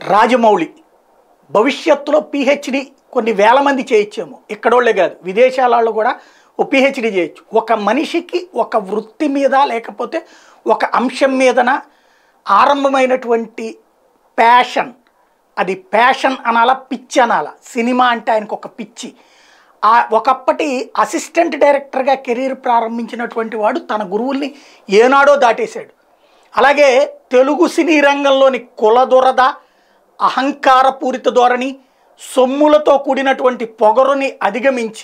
రాజమౌళి భవిష్యత్తులో పిహెచ్డి కొన్ని వేల మంది చేయొచ్చేమో ఇక్కడోళ్ళే కాదు విదేశాలలో కూడా ఓ పిహెచ్డి చేయొచ్చు ఒక మనిషికి ఒక వృత్తి మీద లేకపోతే ఒక అంశం మీదన ఆరంభమైనటువంటి ప్యాషన్ అది ప్యాషన్ అనాలా పిచ్చి అనాలా సినిమా అంటే ఆయనకు ఒక పిచ్చి ఆ ఒకప్పటి అసిస్టెంట్ డైరెక్టర్గా కెరీర్ ప్రారంభించినటువంటి వాడు తన గురువుల్ని ఏనాడో దాటేశాడు అలాగే తెలుగు సినీ రంగంలోని కులదురద అహంకారపూరిత ధోరణి సొమ్ములతో కూడినటువంటి పొగరుని అధిగమించి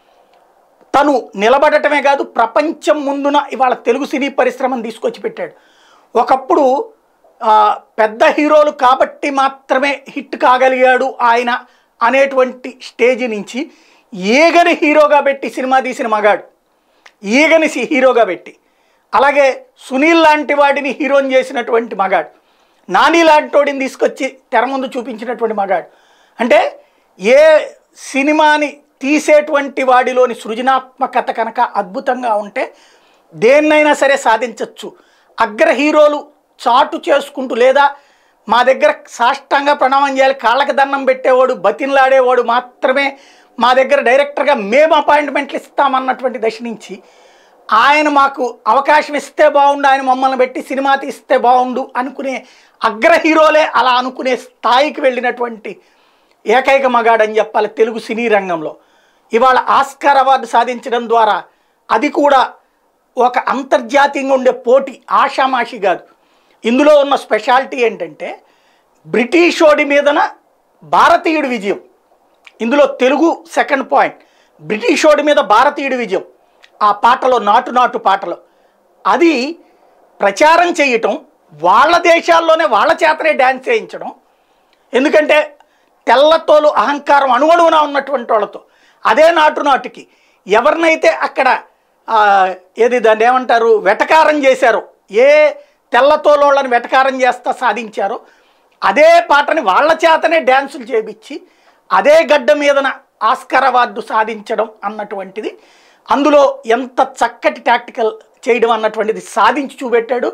తను నిలబడటమే కాదు ప్రపంచం ముందున ఇవాళ తెలుగు సినీ పరిశ్రమను తీసుకొచ్చి పెట్టాడు ఒకప్పుడు ఆ, పెద్ద హీరోలు కాబట్టి మాత్రమే హిట్ కాగలిగాడు ఆయన అనేటువంటి స్టేజ్ నుంచి ఈగని హీరోగా పెట్టి సినిమా తీసిన మగాడు ఈగని సి- హీరోగా పెట్టి అలాగే సునీల్ లాంటి వాడిని హీరోని చేసినటువంటి మగాడు నాని లాంటి వాడిని తీసుకొచ్చి తెర ముందు చూపించినటువంటి మగాడు అంటే ఏ సినిమాని తీసేటువంటి వాడిలోని సృజనాత్మకత కనుక అద్భుతంగా ఉంటే దేన్నైనా సరే సాధించవచ్చు అగ్ర హీరోలు చాటు చేసుకుంటూ లేదా మా దగ్గర సాష్టాంగ ప్రణామం చేయాలి కాళ్ళకి దండం పెట్టేవాడు బతిన్లాడేవాడు మాత్రమే మా దగ్గర డైరెక్టర్గా మేము అపాయింట్మెంట్లు ఇస్తామన్నటువంటి దశ నుంచి ఆయన మాకు అవకాశం ఇస్తే బాగుండు ఆయన మమ్మల్ని పెట్టి సినిమా తీస్తే బాగుండు అనుకునే అగ్ర హీరోలే అలా అనుకునే స్థాయికి వెళ్ళినటువంటి ఏకైక మగాడని చెప్పాలి తెలుగు సినీ రంగంలో ఇవాళ ఆస్కార్ అవార్డు సాధించడం ద్వారా అది కూడా ఒక అంతర్జాతీయంగా ఉండే పోటీ ఆషామాషి కాదు ఇందులో ఉన్న స్పెషాలిటీ ఏంటంటే బ్రిటిష్ ఓడి మీదన భారతీయుడి విజయం ఇందులో తెలుగు సెకండ్ పాయింట్ బ్రిటిష్ ఓడి మీద భారతీయుడి విజయం ఆ పాటలో నాటు నాటు పాటలో అది ప్రచారం చేయటం వాళ్ళ దేశాల్లోనే వాళ్ళ చేతనే డ్యాన్స్ చేయించడం ఎందుకంటే తెల్లతోలు అహంకారం అణువణువున ఉన్నటువంటి వాళ్ళతో అదే నాటు నాటుకి ఎవరినైతే అక్కడ ఆ, ఏది దాన్ని ఏమంటారు వెటకారం చేశారో ఏ తెల్లతోలోళ్ళని వెటకారం చేస్తా సాధించారో అదే పాటని వాళ్ళ చేతనే డ్యాన్సులు చేపించి అదే గడ్డ మీదన ఆస్కార్ అవార్డు సాధించడం అన్నటువంటిది అందులో ఎంత చక్కటి టాక్టికల్ చేయడం అన్నటువంటిది సాధించి చూపెట్టాడు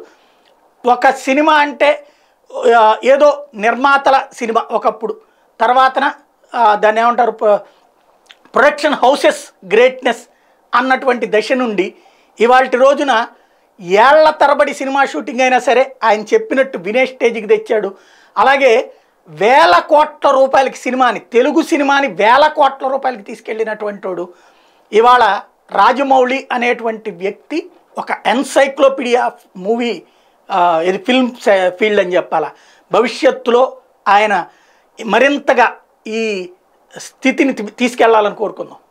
ఒక సినిమా అంటే ఆ, ఏదో నిర్మాతల సినిమా ఒకప్పుడు తర్వాతన ఆ, దాన్ని ఏమంటారు ప- ప్రొడక్షన్ హౌసెస్ గ్రేట్నెస్ అన్నటువంటి దశ నుండి ఇవాళ రోజున ఏళ్ల తరబడి సినిమా షూటింగ్ అయినా సరే ఆయన చెప్పినట్టు వినే స్టేజ్కి తెచ్చాడు అలాగే వేల కోట్ల రూపాయలకి సినిమాని తెలుగు సినిమాని వేల కోట్ల రూపాయలకి తీసుకెళ్ళినటువంటి వాడు ఇవాళ రాజమౌళి అనేటువంటి వ్యక్తి ఒక ఎన్సైక్లోపీడియా మూవీ ఇది ఫిల్మ్ ఫీల్డ్ అని చెప్పాలా భవిష్యత్తులో ఆయన మరింతగా ఈ స్థితిని తీ- తీసుకెళ్లాలని కోరుకుందాం